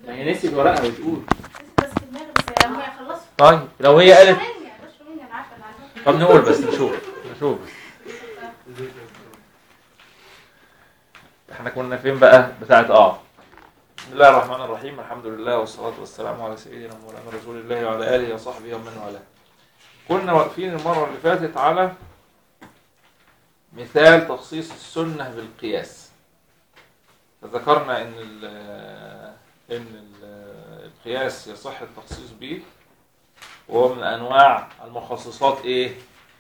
هي نسيت ورقها بتقول بس في دماغي بس لما يخلصوا طيب لو هي قالت غشوا مني غشوا مني انا عارفه انا عارفه طب نقول بس نشوف نشوف احنا كنا فين بقى بتاعت اه بسم الله الرحمن الرحيم الحمد لله والصلاة والسلام على سيدنا مولانا رسول الله وعلى آله وصحبه ومن والاه كنا واقفين المرة اللي فاتت على مثال تخصيص السنة بالقياس فذكرنا ان ال ان ال- القياس يصح التخصيص به وهو من انواع المخصصات ايه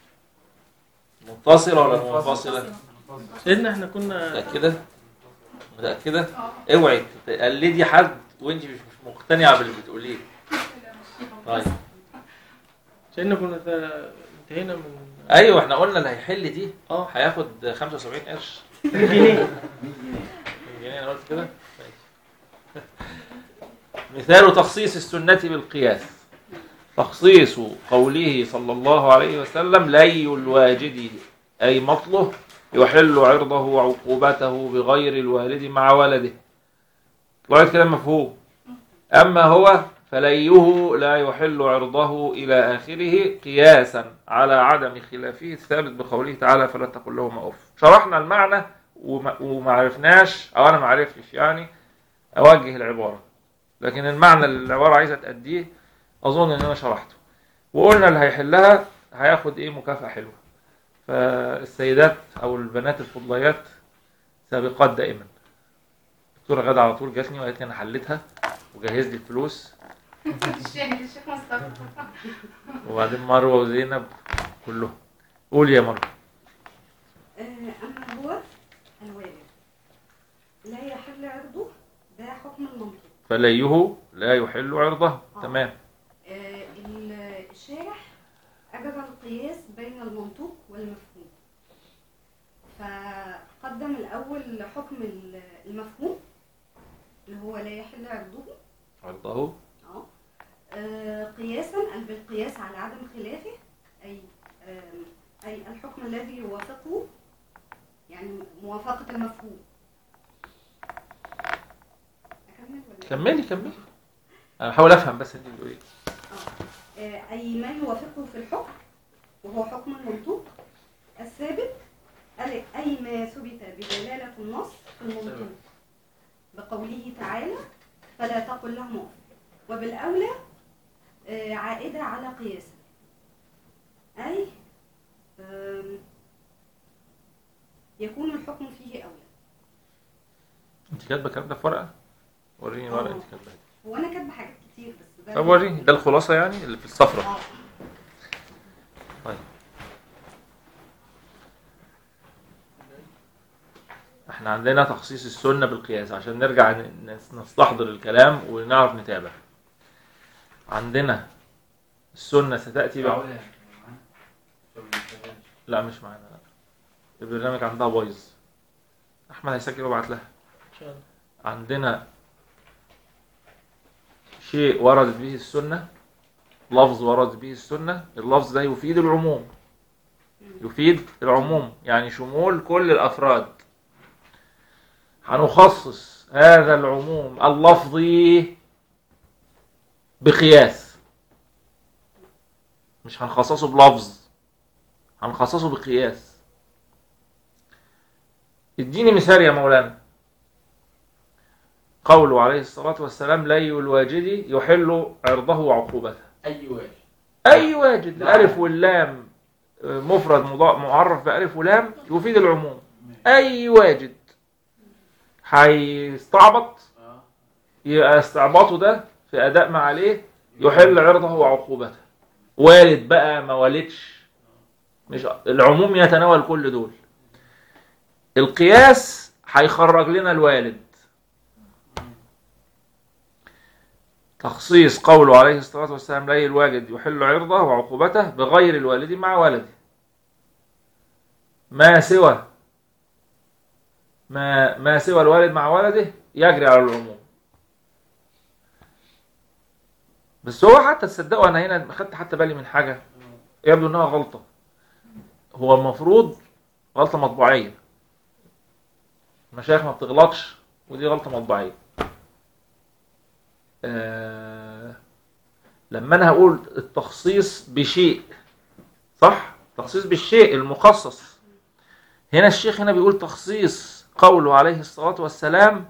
متصلة ولا منفصلة سيدنا احنا كنا متأكدة متأكدة اوعي تقلدي حد وانت مش مش مقتنعة باللي بتقوليه طيب سيدنا كنا تا- انتهينا من ايوه احنا قلنا اللي هيحل دي اه هياخد 75 قرش جنيه جنيه انا قلت كده ماشي. مثال تخصيص السنة بالقياس تخصيص قوله صلى الله عليه وسلم لي الواجد أي مطله يحل عرضه وعقوبته بغير الوالد مع ولده طلعت كده مفهوم أما هو فليه لا يحل عرضه إلى آخره قياسا على عدم خلافه الثابت بقوله تعالى فلا تقل لهما أف شرحنا المعنى وما وما عرفناش أو أنا ما عرفتش يعني أوجه العبارة لكن المعنى اللي العبارة عايزة تأديه أظن إن أنا شرحته وقلنا اللي هيحلها هياخد إيه مكافأة حلوة فالسيدات أو البنات الفضليات سابقات دائما الدكتورة غادة على طول جاتني وقالت لي أنا حليتها وجهز لي الفلوس الشيخ الشيخ مصطفى وبعدين مروة وزينب كلهم قول يا مروة آه، أما هو الوالد لا يحل عرضه ده حكم المنطق فليه لا يحل عرضه تمام آه، ال- الشارح أجرى القياس بين المنطوق والمفهوم فقدم الأول حكم ال- المفهوم اللي هو لا يحل عرضه عرضه اه آه، قياسا أي بالقياس على عدم خلافه أي آم، أي الحكم الذي يوافقه يعني موافقة المفهوم أكمل ولا كملي كملي أنا بحاول أفهم بس أنت بتقولي إيه. آه، أي ما يوافقه في الحكم وهو حكم المنطوق الثابت أي أي ما ثبت بدلالة النص في المنطوق بقوله تعالى فلا تقل لهم أف وبالأولى آه، عائدة على قياسه أي آم، يكون الحكم فيه أولى أنت كاتبة الكلام ده في ورقة؟ وريني الورقة آه. أنت كاتباها هو أنا كاتبة حاجات كتير بس ده طب وريني ده الخلاصة يعني اللي في الصفرة آه. طيب احنا عندنا تخصيص السنة بالقياس عشان نرجع ن- نس- نستحضر الكلام ونعرف نتابع عندنا السنة ستأتي بعد لا مش معانا لا البرنامج عندها بايظ احمد هيسجل وابعت لها ان شاء الله عندنا شيء وردت به السنة لفظ وردت به السنة اللفظ ده يفيد العموم يفيد العموم يعني شمول كل الأفراد هنخصص هذا العموم اللفظي بقياس مش هنخصصه بلفظ هنخصصه بقياس اديني مثال يا مولانا قوله عليه الصلاة والسلام لي الواجد يحل عرضه وعقوبته اي واجب أي واجد الألف واللام آه، مفرد مضا- معرف بألف ولام يفيد العموم أي واجد هيستعبط اه يبقى استعباطه ده في أداء ما عليه يحل عرضه وعقوبته والد بقى ما والدش مش العموم يتناول كل دول القياس هيخرج لنا الوالد تخصيص قوله عليه الصلاة والسلام لي الواجد يحل عرضه وعقوبته بغير الوالد مع ولده ما سوى ما ما سوى الوالد مع ولده يجري على العموم بس هو حتى تصدقوا انا هنا خدت حتى بالي من حاجه يبدو انها غلطه هو المفروض غلطه مطبوعيه المشايخ ما بتغلطش ودي غلطه مطبوعيه آه لما انا هقول التخصيص بشيء صح تخصيص بالشيء المخصص هنا الشيخ هنا بيقول تخصيص قوله عليه الصلاة والسلام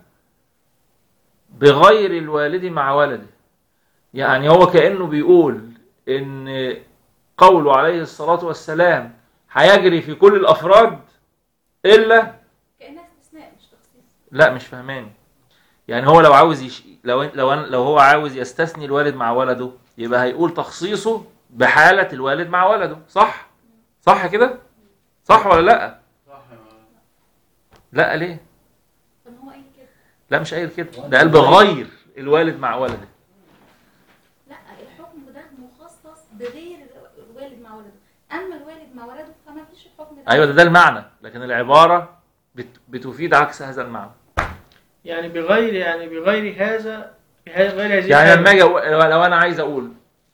بغير الوالد مع ولده يعني هو كأنه بيقول ان قوله عليه الصلاة والسلام هيجري في كل الأفراد إلا كأنها استثناء مش تخصيص لا مش فهماني يعني هو لو عاوز يش... لو لو أنا- لو هو عاوز يستثني الوالد مع ولده يبقى هيقول تخصيصه بحالة الوالد مع ولده صح صح كده صح ولا لا صح يا مولانا. لا ليه طب هو قايل كده لا مش قايل كده ده قال بغير الوالد مع ولده لا الحكم ده مخصص بغير الوالد مع ولده اما الوالد مع ولده فما فيش الحكم ده ايوه ده ده المعنى لكن العبارة بت... بتفيد عكس هذا المعنى يعني بغير يعني بغير هذا بغير هذه يعني الحالة. لما اجي أقول- لو انا عايز اقول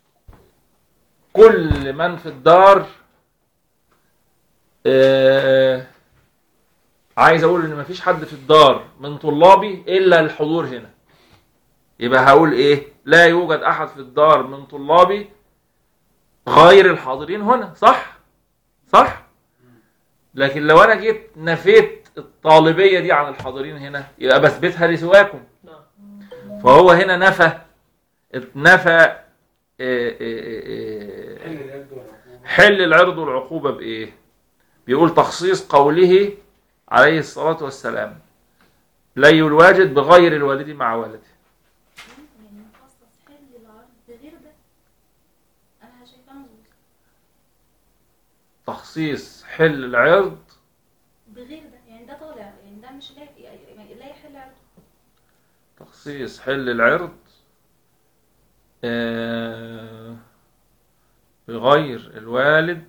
كل من في الدار آه، عايز اقول ان مفيش حد في الدار من طلابي الا الحضور هنا يبقى هقول ايه لا يوجد احد في الدار من طلابي غير الحاضرين هنا صح صح لكن لو انا جيت نفيت الطالبيه دي عن الحاضرين هنا يبقى بثبتها لسواكم نعم. فهو هنا نفى نفى إيه إيه إيه حل اليد والعقوبة. حل العرض والعقوبة بإيه؟ بيقول تخصيص قوله عليه الصلاة والسلام لي الواجد بغير الوالد مع ولده يعني مخصص حل العرض بغير ده انا شايفاه مظبوط تخصيص حل العرض بغير ده يعني ده طالع يعني ده مش لا يعني لا يحل عرضه تخصيص حل العرض آه، بغير الوالد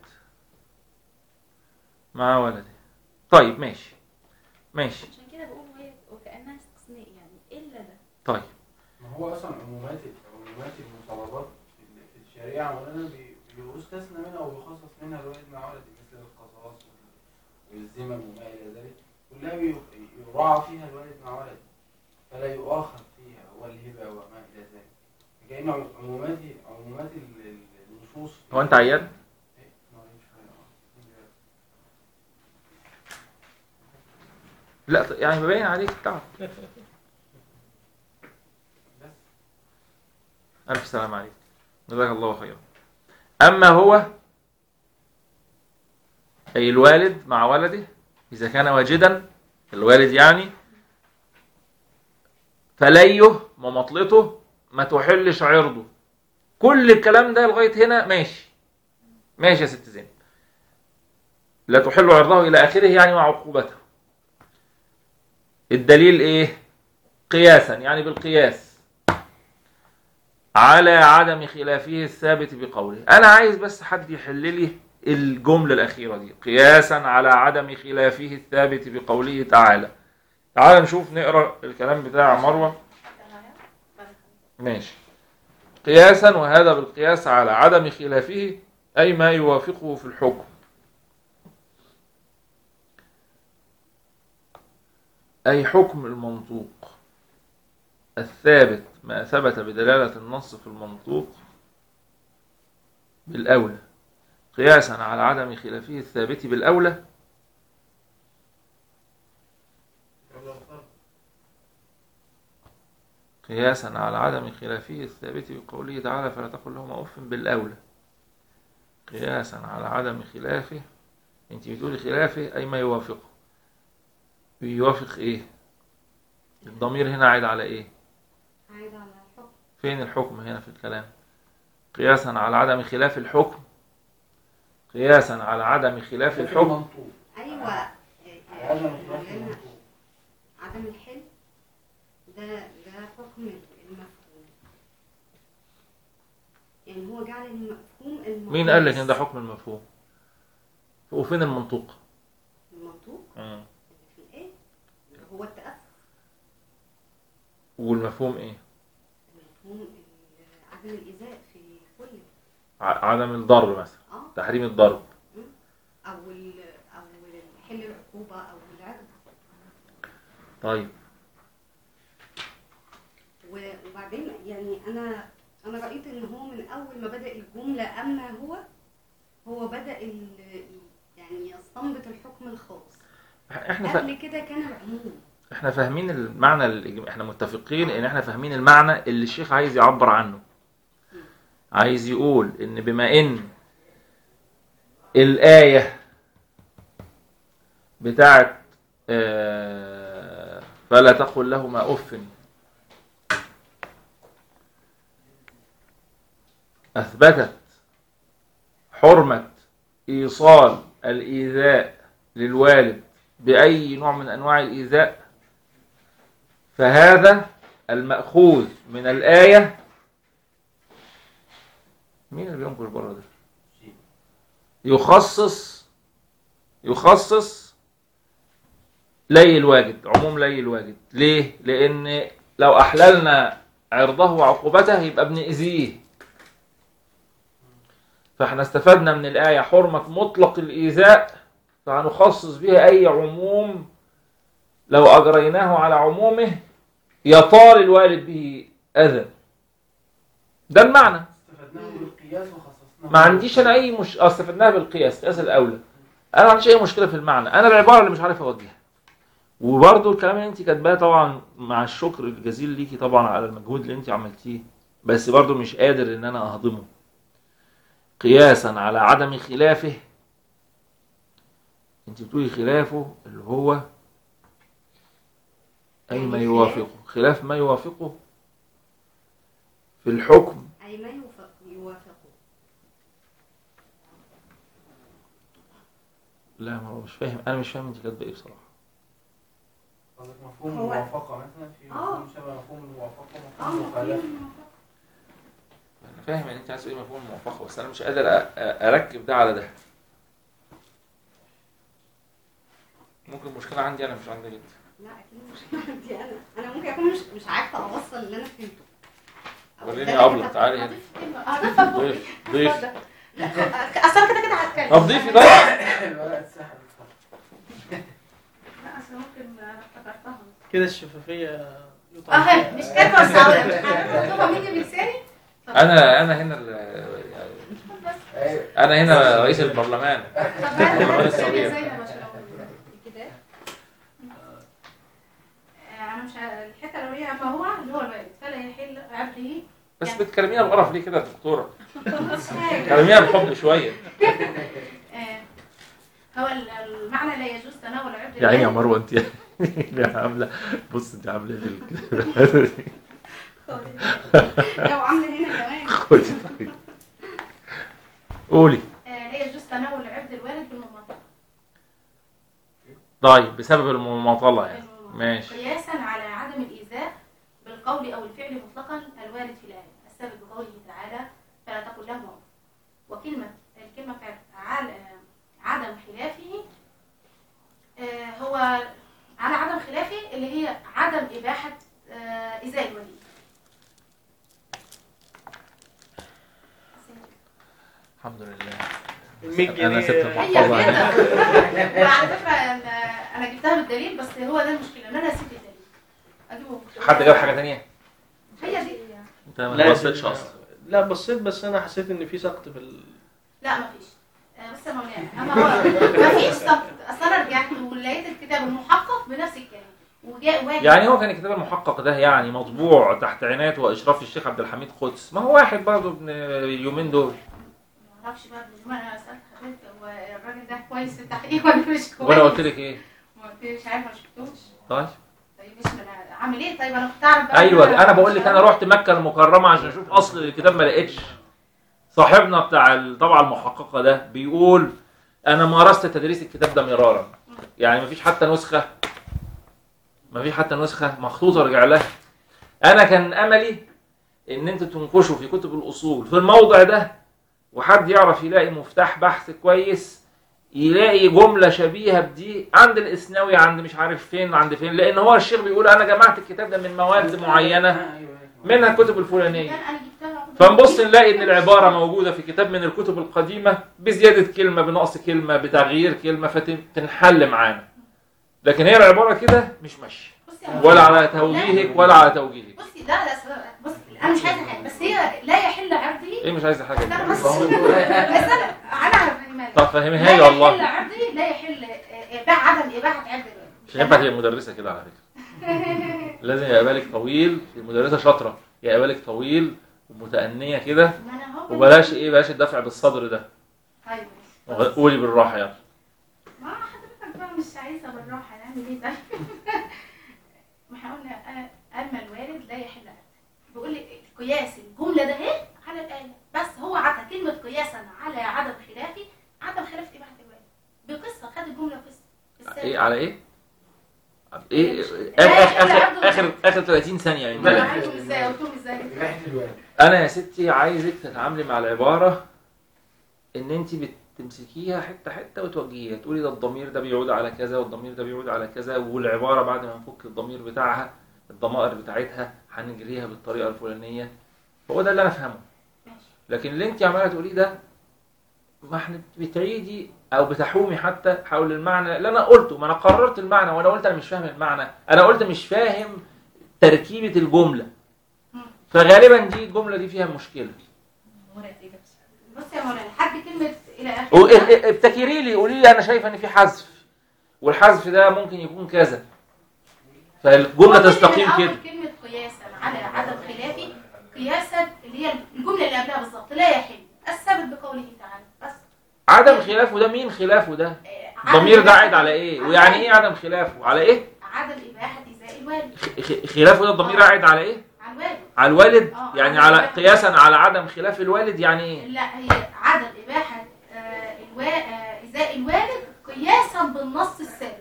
مع ولده طيب ماشي ماشي عشان كده بقول وهي وكانها استثناء يعني الا ده طيب ما هو اصلا عمومات عمومات المطالبات في في الشريعه مولانا بي- بيستثنى منها ويخصص منها الوالد مع ولده مثل القصاص والذمم وما الى ذلك كلها بي- يراعى فيها الوالد مع ولده فلا يؤاخذ فيها والهبه وما الى ذلك كأن عمومات عمومات ال- ال- النصوص هو أنت عيان؟ إيه؟ ما هو مش فاهم. لا ط- يعني مبين عليك التعب بس ألف سلام عليك جزاك الله خيرا أما هو أي الوالد مع ولده إذا كان واجدا الوالد يعني فليه مماطلته ما تحلش عرضه كل الكلام ده لغاية هنا ماشي ماشي يا ست زين لا تحل عرضه إلى آخره يعني مع عقوبته الدليل إيه قياسا يعني بالقياس على عدم خلافه الثابت بقوله انا عايز بس حد يحل لي الجمله الاخيره دي قياسا على عدم خلافه الثابت بقوله تعالى تعال نشوف نقرا الكلام بتاع مروه ماشي قياسا وهذا بالقياس على عدم خلافه اي ما يوافقه في الحكم اي حكم المنطوق الثابت ما ثبت بدلالة النص في المنطوق بالأولى قياسا على عدم خلافه الثابت بالأولى قياسا على عدم خلافه الثابت بقوله تعالى فلا تقل لهما أف بالأولى قياسا على عدم خلافه انت بتقولي خلافه أي ما يوافقه بيوافق ايه الضمير هنا عايد على ايه عايد على الحكم فين الحكم هنا في الكلام قياسا على عدم خلاف الحكم قياسا على عدم خلاف الحكم المنطوق. ايوه عدم خلاف لأن المنطوق. عدم الحل ده ده حكم المفهوم يعني هو جعل المفهوم المقياس مين قال لك ان ده حكم المفهوم وفين المنطوق المنطوق مم. في الايه هو التأثر والمفهوم ايه المفهوم ال- عدم الإيذاء في كل ع- عدم الضرب مثلا اه تحريم الضرب او ال او حل العقوبة او العقد طيب و- وبعدين يعني يعني انا انا رايت ان هو من اول ما بدا الجمله اما هو هو بدا ال- يعني يستنبط الحكم الخاص احنا ف... قبل كده كان العموم احنا فاهمين المعنى الإجم- احنا متفقين ان احنا فاهمين المعنى اللي الشيخ عايز يعبر عنه عايز يقول ان بما ان الآية بتاعت آه، فلا تقل لهما أف أثبتت حرمة إيصال الإيذاء للوالد بأي نوع من أنواع الإيذاء فهذا المأخوذ من الآية مين اللي بينكر بره ده؟ يخصص يخصص لي الواجد عموم لي الواجد ليه؟ لأن لو أحللنا عرضه وعقوبته يبقى بنأذيه فاحنا استفدنا من الآية حرمة مطلق الإيذاء فهنخصص بها أي عموم لو أجريناه على عمومه يطال الوالد به أذى ده المعنى استفدناه بالقياس وخصصناه ما عنديش أنا أي مش آه، استفدناها بالقياس قياس الأولى أنا ما عنديش أي مشكلة في المعنى أنا العبارة اللي مش عارف أوجهها وبرضه الكلام اللي أنت كاتباه طبعا مع الشكر الجزيل ليكي طبعا على المجهود اللي أنت عملتيه بس برضه مش قادر إن أنا أهضمه قياسا على عدم خلافه انت بتقولي خلافه اللي هو اي ما يوافقه خلاف ما يوافقه في الحكم اي ما يوافق يوافقه لا ما هو مش فاهم انا مش فاهم انت كاتبه ايه بصراحه قصدك مفهوم هو- الموافقة مثلا في آه. مفهوم شبه مفهوم الموافقة اه مفهوم المخالفة مفهوم انا فاهم ان انت عايز تقولي مفهوم الموافقه بس انا مش قادر أ- أ- اركب ده على ده ممكن المشكله عندي انا مش عندك انت لا اكيد مش عندي انا انا ممكن اكون مش مش عارفه اوصل اللي انا فهمته أو وريني ده اللي ابله كتبته. تعالي هنا هضيف كلمة هضيفها بقى. ضيف ضيف اتفضل. لا اصل كده كده هتكلم طب ضيفي طيب الورقة اتسحبت لا اصل ممكن انا افتكرتها كده الشفافية يطعن اه فيها. مش كاتبه بس هقولها مش هكتبها مني بلساني انا انا هنا ال- يعني بس أيوة. انا هنا رئيس البرلمان طب هات الثانية زي ما شاء الله الكتاب آه، انا مش ه- الحته اللي هي ما هو اللي هو الوالد فلا يحل عبده بس بتكلمينا بغرف ليه كده يا دكتوره مش حاجه كلمينا بحب شويه آه، هو ال- المعنى لا يجوز تناول عبد يا عيني يا الوالد مروه انت يا عامله بص انت عامله ايه في ال- لو عامله هنا كمان خدي طيب قولي آه، لا يجوز تناول عبد الوالد بالمماطله طيب بسبب المماطله يعني ماشي قياسا على عدم الايذاء بالقول او الفعل مطلقا الوارد في الايه السبب بقوله تعالى فلا تقل لهما أف. وكلمه الكلمه بتاعت على عدم خلافه آه، هو على عدم خلافه اللي هي عدم اباحه آه، ايذاء الولي الحمد لله ال 100 انا جنيه ست هي محفظه كده هنا وعلى فكره أنا- انا جبتها بالدليل بس هو ده المشكله ان انا نسيت الدليل اجيبه حد جاب حاجه تانية هي دي انت ما لا بصيتش اصلا لا بصيت بس انا حسيت ان في سقط في ال... لا مفيش آه، بس يا مولانا اما هو مفيش سقط اصل انا رجعت ولقيت الكتاب المحقق بنفس الكلام وجاء واجب يعني هو كان الكتاب المحقق ده يعني مطبوع تحت عنايه واشراف الشيخ عبد الحميد قدس ما هو واحد برضه ابن اليومين دول ما اعرفش بقى من يوم انا سالت حضرتك هو الراجل ده كويس في التحقيق ولا مش كويس وانا قلت لك ايه ما قلتليش عارفه ما شفتوش طيب طيب مش ما انا اعمل ايه طيب انا كنت اعرف بقى ايوه إن انا بقول لك انا رحت مكه المكرمه عشان اشوف اصل الكتاب ما لقيتش صاحبنا بتاع الطبعه المحققه ده بيقول انا مارست تدريس الكتاب ده مرارا يعني مفيش حتى نسخه مفيش حتى نسخه مخطوطه ارجع لها انا كان املي ان انتوا تنكشوا في كتب الاصول في الموضع ده وحد يعرف يلاقي مفتاح بحث كويس يلاقي جمله شبيهه بدي عند الاسناوي عند مش عارف فين عند فين لان هو الشيخ بيقول انا جمعت الكتاب ده من مواد معينه أيوة، أيوة. منها الكتب الفلانيه كان انا جبتها فنبص نلاقي ان العباره موجوده في كتاب من الكتب القديمه بزياده كلمه بنقص كلمه بتغيير كلمه فتنحل معانا لكن هي العباره كده مش ماشيه بصي يا ولا على توجيهك ولا على توجيهك بصي ده لا أصل- بصي انا مش عايزه ايه مش عايزه حاجه استنى دي بس بس انا انا هفهمها لك. طب فهمها لا لي يحل والله عرضي لا يحل آه، اباحه عدم اباحه عرض الولد مش هينفع تبقى مدرسه كده على فكره لازم يبقى بالك طويل المدرسه شاطره يبقى بالك طويل ومتأنية كده ما انا هو وبلاش ايه بلاش الدفع بالصدر ده ايوه ماشي. قولي بالراحه يلا ما حضرتك بقى مش عايزه بالراحه نعمل ايه ده ما احنا قلنا أنا- اما الوارد لا يحل عقد بيقول لي قياس الجمله ده اهي على الايه بس هو عطى كلمه قياسا على عدم خلافي عدم خلاف اباحه الوارد بقصه خد الجمله قصه ايه على ايه؟ ايه لا، اخر لا، اخر لا، اخر اخر 30 ثانيه من انا دلوقتي. عارفه ازاي قلت لهم ازاي ريحه الوالد انا يا ستي عايزك تتعاملي مع العباره ان انت بتمسكيها حته حته وتوجهيها تقولي ده الضمير ده بيعود على كذا والضمير ده بيعود على كذا والعباره بعد ما نفك الضمير بتاعها الضمائر بتاعتها هنجريها بالطريقه الفلانيه هو ده اللي انا افهمه ماشي لكن اللي انت عماله تقوليه ده ما احنا بتعيدي او بتحومي حتى حول المعنى اللي انا قلته ما انا قررت المعنى وانا قلت انا مش فاهم المعنى انا قلت مش فاهم تركيبه الجمله مم. فغالبا دي الجمله دي فيها مشكله بص يا مولانا لحد كلمه الى اخر و- ا- ا- ابتكري لي قولي لي انا شايفه ان في حذف والحذف ده ممكن يكون كذا فالجمله ممكن تستقيم من كده أول كلمة قياسا على عدم خلافي قياسا اللي هي الجملة اللي قبلها بالظبط لا يحل الثابت بقوله تعالى بس عدم خلافه ده مين خلافه ده آه، عدم الضمير ده إباحة- عائد على ايه ويعني ايه عدم خلافه على ايه عدم إباحة إزاء الوالد خ- خ- خلافه ده الضمير عائد على ايه على الوالد على الوالد آه، يعني على على الوالد. قياسا على عدم خلاف الوالد يعني ايه لا هي عدم إباحة آه، الوا... آه، إزاء الوالد قياسا بالنص الثابت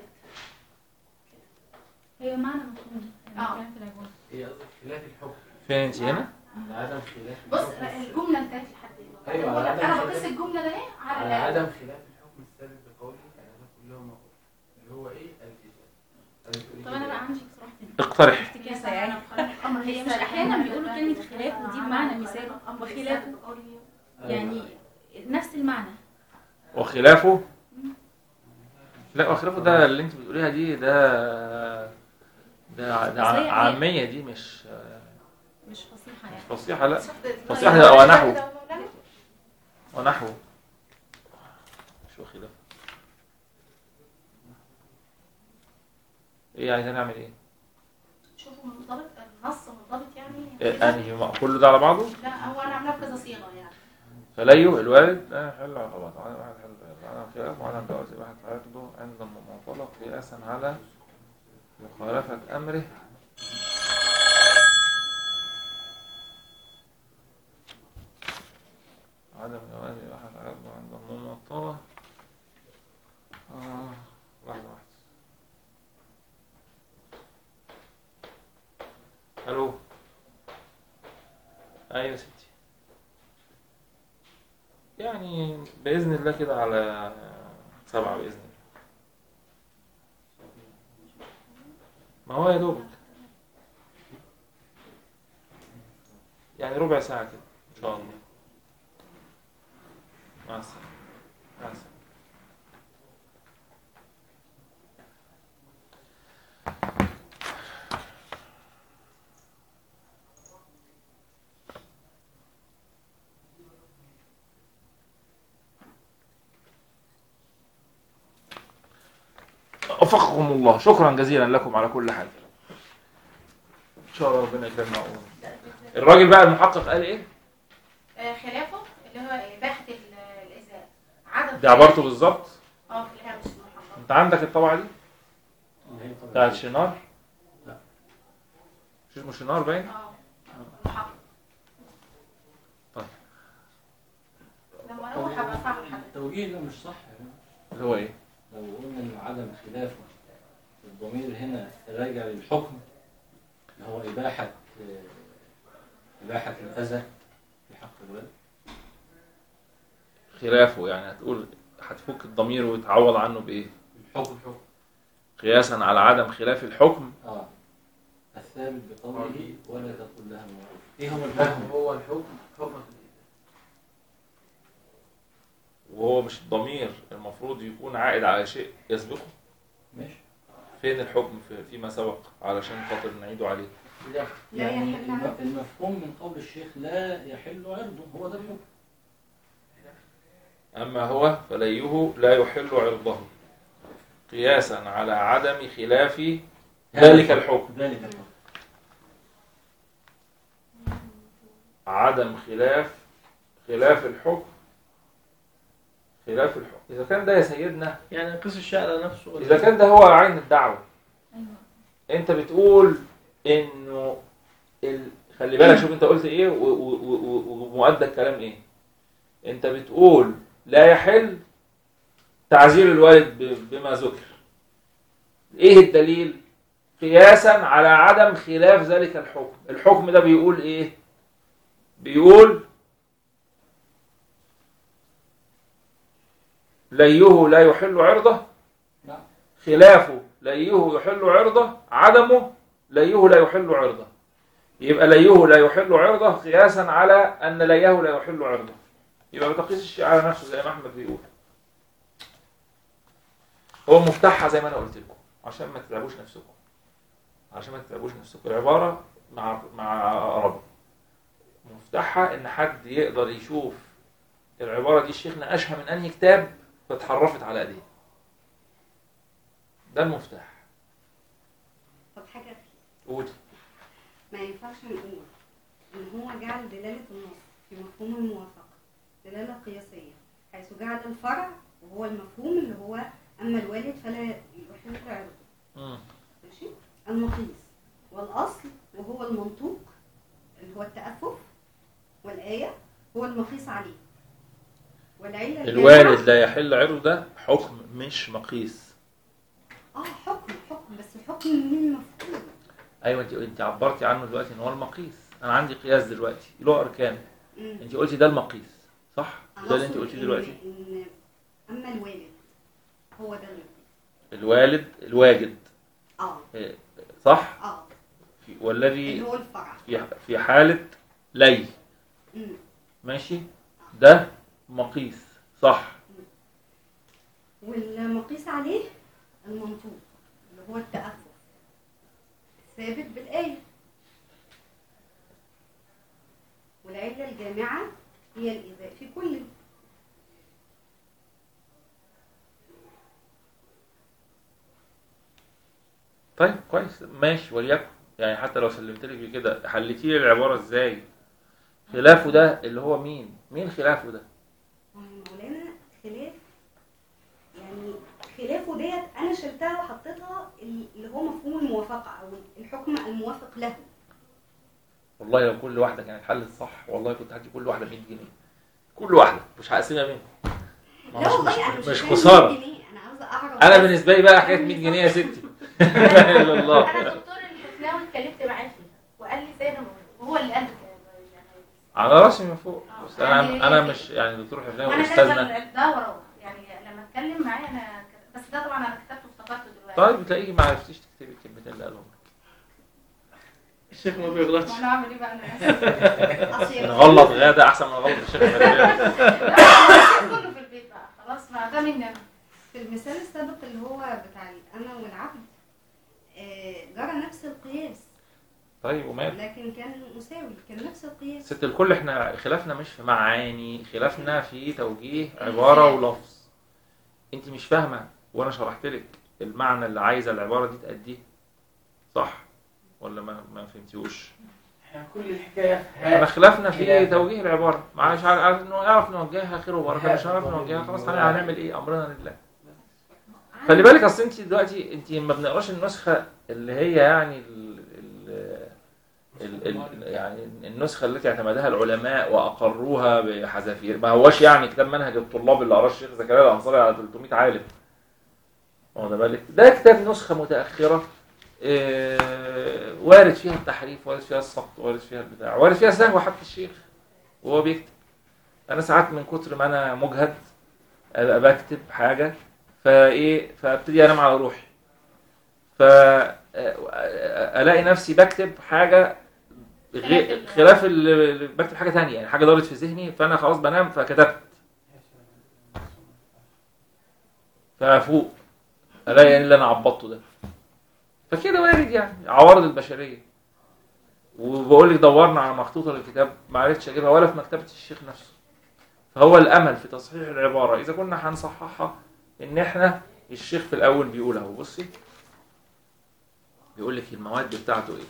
هي معنى مفهوم آه. الكلام في العبارة هي قصدك خلاف الحكم فين انت هنا عدم خلاف بص الحكم آه، الجملة انتهت لحد دلوقتي أيوة، بقول لك على أنا عدم بقيس خلاف. الجملة ده إيه على على الآية. عدم خلاف الحكم الثابت بقوله يعني ده كله ما قلت اللي هو ايه الالتزام طب انا بقى عندي اقتراح تاني اقترح افتكاسة يعني هي مش احيانا بيقولوا كلمة خلاف ودي بمعنى مثال وخلافه يعني نفس المعنى وخلافه لا وخلافه ده اللي انت بتقوليها دي ده ده, ده أصل هي- عاميه دي مش مش فصيحة يعني مش فصيحه لا شفت فصيحة ده ونحو. ونحو شو خلاف ايه عايزين نعمل ايه؟ شوفوا منضبط النص منضبط يعني إيه انهي ما- كله ده على بعضه لا هو انا عاملاه بكذا صيغه يعني فليه الوالد لا يحل عقبات عدم واحد حل عدم خلاف وعدم جواز إباحة عقده عند المعطلة قياسا على مخالفة أمره عدم جواز إباحة عقده عند المعطلة آه لحظة واحدة ألو أيوة يا ستي يعني بإذن الله كده على سبعة بإذن الله ما هو يا دوبك يعني ربع ساعة كده إن شاء الله مع السلامة مع السلامة وفقكم الله شكرا جزيلا لكم على كل حال ان شاء الله ربنا يكرمنا ويقوم. الراجل بقى المحقق قال ايه آه، خلافه اللي هو اباحه ال- الازاء عدم دي عبارته بالظبط اه في الهامش المحقق انت عندك الطبعه دي اللي هي طبعا بتاعت شنار لا. مش اسمه شنار باين اه المحقق طيب. لما اروح ابقى فاهم حضرتك التوجيه ده مش صح يعني. اللي هو ايه لو قلنا ان عدم خلاف الضمير هنا راجع للحكم اللي هو اباحه آه، اباحه الاذى في حق الولد خلافه يعني هتقول هتفك الضمير وتعوض عنه بايه الحكم حكم قياسا على عدم خلاف الحكم اه الثابت بقوله ولا تقل لها معروف ايه هو ما الحكم هو الحكم حكم الالتزام وهو مش الضمير المفروض يكون عائد على شيء يسبقه ماشي فين الحكم في فيما سبق علشان خاطر نعيده عليه لا لا يعني يحل الم- عرضه. المفهوم من قول الشيخ لا يحل عرضه هو ده الحكم أما هو فليه لا يحل عرضه قياسا على عدم خلاف ذلك الحكم ذلك الحكم عدم خلاف خلاف الحكم خلاف الحكم إذا كان ده يا سيدنا يعني قيس الشيء على نفسه ولا إذا كان ده هو عين الدعوة ايوه أنت بتقول إنه ال... خلي بالك شوف أنت قلت إيه و- و- و- و- ومؤدى الكلام إيه أنت بتقول لا يحل تعزير الوالد ب- بما ذكر إيه الدليل؟ قياسا على عدم خلاف ذلك الحكم الحكم ده بيقول إيه؟ بيقول ليه لا يحل عرضه نعم خلافه ليه يحل عرضه عدمه ليه لا يحل عرضه يبقى ليه لا يحل عرضه قياسا على ان ليه لا يحل عرضه يبقى بتقيس الشيء على نفسه زي ما احمد بيقول هو مفتاحها زي ما انا قلت لكم عشان ما تتعبوش نفسكم عشان ما تتعبوش نفسكم العباره مع مع رب مفتاحها ان حد يقدر يشوف العباره دي الشيخ ناقشها من انهي كتاب فاتحرفت على ايديه ده المفتاح طب حاجه قول ما ينفعش نقول ان هو جعل دلاله النص في مفهوم الموافقه دلاله قياسيه حيث جعل الفرع وهو المفهوم اللي هو اما الوالد فلا يحل عرضه مم. ماشي المقيس والاصل وهو المنطوق اللي هو التأفف والآية هو المقيس عليه والعلة الجامعة- الوالد لا يحل عرضه ده حكم مش مقيس اه حكم حكم بس حكم من مفهوم ايوه انت انت عبرتي عنه دلوقتي ان هو المقيس انا عندي قياس دلوقتي له اركان مم. انت قلتي ده المقيس صح أنا ده اللي انت أقصد قلتيه إن- دلوقتي إن أما الوالد هو ده المقيس الوالد الواجد اه إيه، صح اه في والذي اللي هو الفرع في في حاله لي مم. ماشي ده مقيس صح والمقيس عليه المنطوق اللي هو التأفف ثابت بالآية والعلة الجامعة هي الإيذاء في كل طيب كويس ماشي وليكن يعني حتى لو سلمت لك كده حلتي لي العباره ازاي خلافه ده اللي هو مين مين خلافه ده مولانا خلاف يعني خلافه ديت انا شلتها وحطيتها اللي هو مفهوم الموافقه او الحكم الموافق له والله لو كل واحده كانت حلت صح والله كنت هدي كل واحده 100 جنيه كل واحده مش هقسمها منهم ما لا هو والله مش, انا مش, مش مش فاهمة خساره 100 جنيه، انا عاوزه اعرف انا بس. بالنسبه لي بقى حكايه 100 جنيه يا ستي لا اله الا الله انا الدكتور الحفناوي اتكلمت معاه فيها وقال لي سيدنا وهو اللي قال لي يعني على راسي من فوق آه. بس انا يعني- انا مش يعني دكتور حفناوي وانا استاذنا كاتبه ده وراه يعني لما اتكلم معايا انا كت- بس ده طبعا انا كتبته وافتكرته دلوقتي طيب تلاقيكي ما عرفتيش تكتبي الكلمتين اللي قالهم الشيخ ما بيغلطش وانا اعمل ايه بقى انا أصل يا نغلط غاده احسن من نغلط الشيخ حفناوي. لا، كله في البيت بقى خلاص ما ده مني انا في المثال السابق اللي هو بتاع الانا والعبد آه، جرى نفس القياس طيب ومال لكن كان مساوي كان نفس القياس ست الكل احنا خلافنا مش في معاني خلافنا في توجيه عباره ولفظ انت مش فاهمه وانا شرحت لك المعنى اللي عايزه العباره دي تأديه صح ولا ما ما فهمتيوش احنا كل الحكايه في احنا ها خلافنا في خلاف. توجيه العباره معلش عارف انه يعرف نوجهها خير وبركه مش عارف نوجهها خلاص هنعمل ايه امرنا لله خلي بالك اصل انت دلوقتي انت ما بنقراش النسخه اللي هي يعني ال ال ال ال يعني النسخه التي اعتمدها العلماء واقروها بحذافير ما هوش يعني كتاب منهج الطلاب اللي قراه الشيخ زكريا الانصاري على 300 عالم واخد بالك ده كتاب نسخه متاخره آه، وارد فيها التحريف وارد فيها السقط وارد فيها البتاع وارد فيها سهو حتى الشيخ وهو بيكتب انا ساعات من كتر ما انا مجهد ابقى بكتب حاجه فايه فابتدي انام على روحي ف الاقي نفسي بكتب حاجه غير خلاف اللي اللي بكتب حاجه تانية يعني حاجه دارت في ذهني فانا خلاص بنام فكتبت فافوق الاقي اللي انا عبطته ده فكده وارد يعني عوارض البشريه وبقول لك دورنا على مخطوطه للكتاب ما عرفتش اجيبها ولا في مكتبه الشيخ نفسه فهو الامل في تصحيح العباره اذا كنا هنصححها ان احنا الشيخ في الاول بيقول اهو بصي بيقول لك المواد بتاعته ايه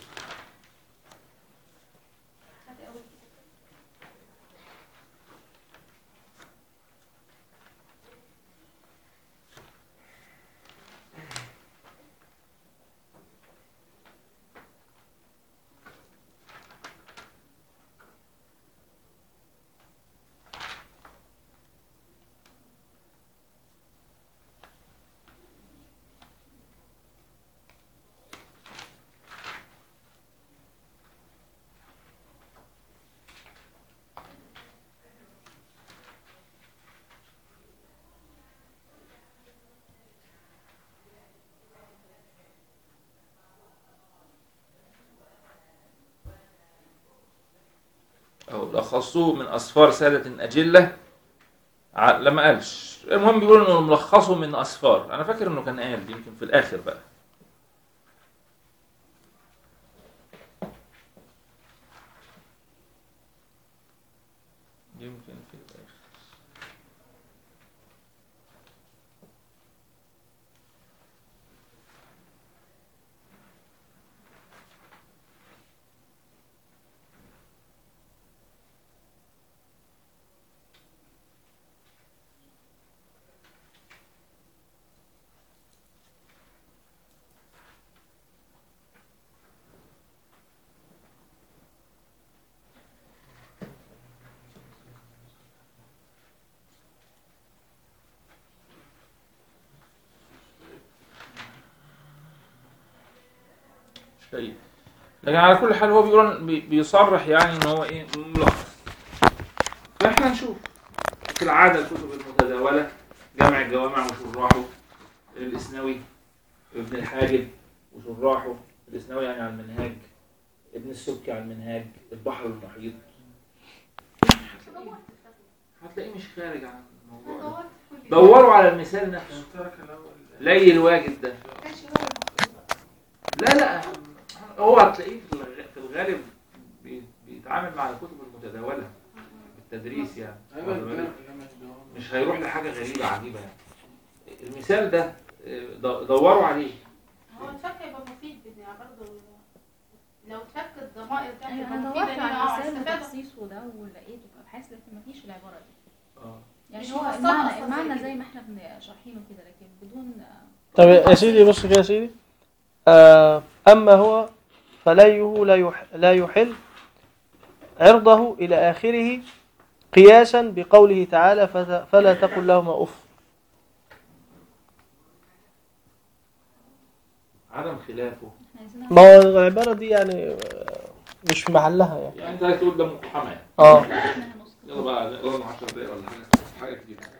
أو لخصوه من أسفار سادة أجلة ع- لما قالش المهم بيقول إنه ملخصه من أسفار أنا فاكر إنه كان قال يمكن في الآخر بقى يمكن في الآخر شيء لكن على كل حال هو بيقول بي- بيصرح يعني ان هو ايه ملخص فاحنا نشوف في العاده الكتب المتداوله جمع الجوامع وشراحه الاسنوي ابن الحاجب وشراحه الاسنوي يعني على المنهاج ابن السبكي على المنهاج البحر المحيط هتلاقيه مش خارج عن الموضوع ده دوروا على المثال نفسه المشترك الاول لي الواجد ده لا لا هو هتلاقيه في الغ- في الغالب بي- بيتعامل مع الكتب المتداولة بالتدريس يعني ايوه واخد بالك؟ الجامع الجوامع. مش هيروح لحاجة غريبة عجيبة يعني المثال ده آه، د- دوروا عليه هو الفك هيبقى مفيد يعني برضه لو اتفك الضمائر ده ايوه هتبقى انا مفيدة دورت لينا على اه مثال استفادة تخصيصه ده ولقيته ابحاث لكن مفيش العباره دي اه يعني مش هو مفصلة المعنى أصلاً المعنى زي زي كده. ما احنا بن- شارحينه كده لكن بدون طب يا سيدي بص كده يا سيدي آه، أما هو فليه لا يح لا يحل عرضه إلى آخره قياسا بقوله تعالى فت- فلا تقل لهما أف عدم خلافه احنا عايزين ما هو العبارة دي يعني آه، مش في محلها يعني يعني انت عايز تقول ده مقحمة يعني اه احنا هنسقط يلا بقى يلا 10 دقايق ولا حاجة حاجة كتير